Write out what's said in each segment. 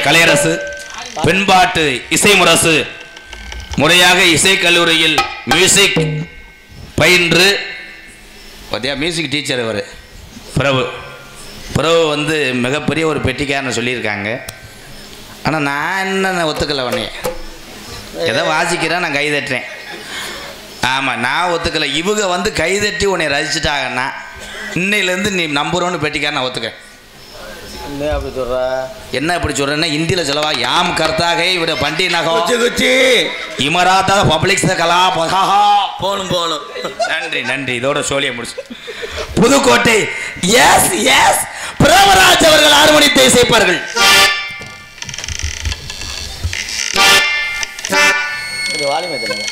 கலையரசு பெண்பாட்டு இசை முரசு முறையாக இசை கல்லூரியில் மியூசிக் பயின்று பார்த்தியா மியூசிக் டீச்சர் இவர் பிரபு பிரபு வந்து மிகப்பெரிய ஒரு பெட்டிக்காரன்னு சொல்லியிருக்காங்க ஆனால் நான் என்ன ஒத்துக்கலை உடனே ஏதோ வாசிக்கிறேன் நான் கை தட்டுறேன் ஆமாம் நான் ஒத்துக்கலை இவங்க வந்து கை தட்டி உன்னை ரசிச்சிட்டாங்கன்னா இன்னையிலேருந்து நீ நம்புறோன்னு பெட்டிக்காரன் நான் ஒத்துக்கிறேன் என்ன அப்படி சொல்ற என்ன இப்படி சொல்கிறேன்னா ஹிந்தியில் சொல்லவா யாம் கர்த்தாக இவட பண்டி நகோ குச்சி குச்சி இமராத்தா பப்ளிக் கலா பகா போகணும் போகணும் நன்றி நன்றி இதோட சோழியை முடிச்சு புதுக்கோட்டை எஸ் எஸ் பிரபராஜ் அவர்கள் ஆறுமணித்தை இசைப்பார்கள் இது வாலிமை தெரியுங்க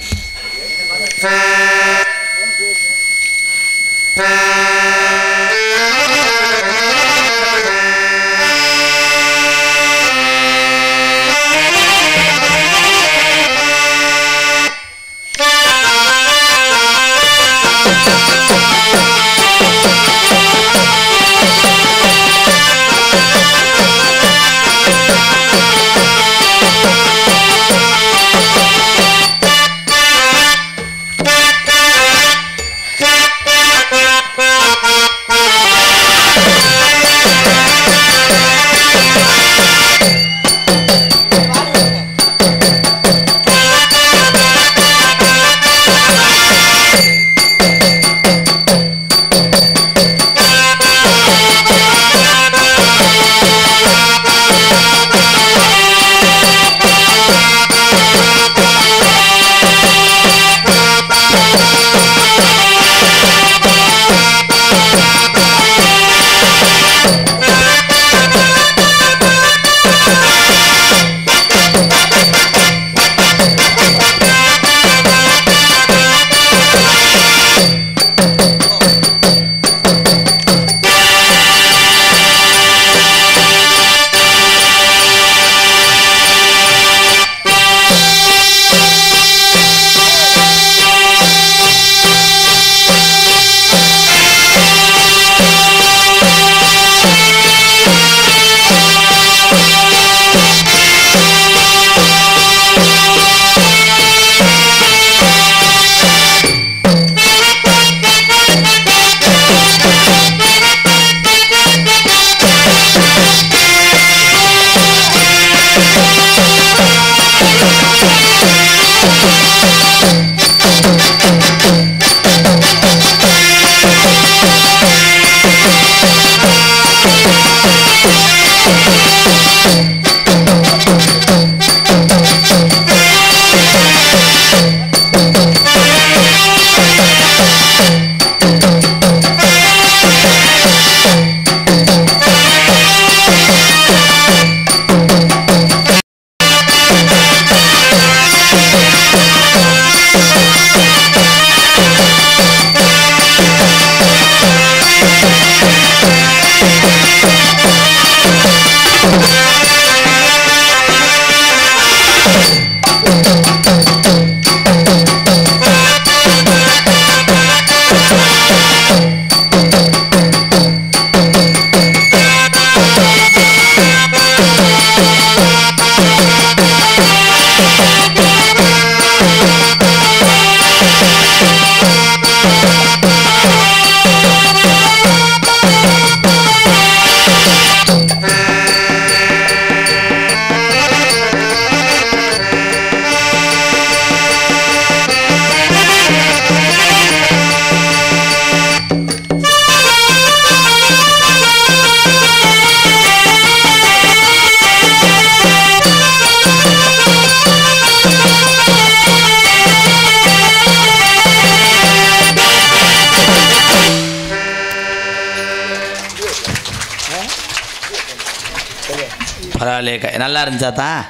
பரவாயில்லையே க- நல்லா இருந்துச்சா தான்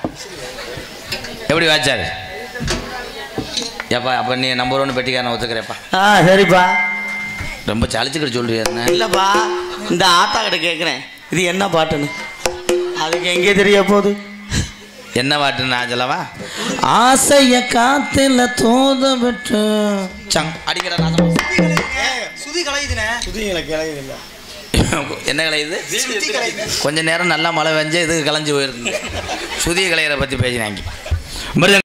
எப்படி வாச்சார் ஏப்பா அப்போ நீ நம்பர் ஒன்று பெட்டிக்காரன் ஒத்துக்கிறேப்பா ஆ சரிப்பா ரொம்ப சளிச்சுக்கிட்டு சொல்றியா என்ன இல்லைப்பா இந்த ஆத்தா கிட்ட கேட்குறேன் இது என்ன பாட்டுன்னு அதுக்கு எங்கே தெரிய போகுது என்ன பாட்டுன்னு நான் சொல்லவா ஆசைய காத்துல தோத விட்டு சங் அடிக்கிற ராசம் சுதி கலையுதுனே புதியங்களை கிளையுது இல்லை என்ன கலையுது கொஞ்ச நேரம் நல்லா மழை பெஞ்சு இதுக்கு கலைஞ்சு போயிருக்குங்க சுதிய கலையரை பற்றி பேசினாங்க மிருதங்க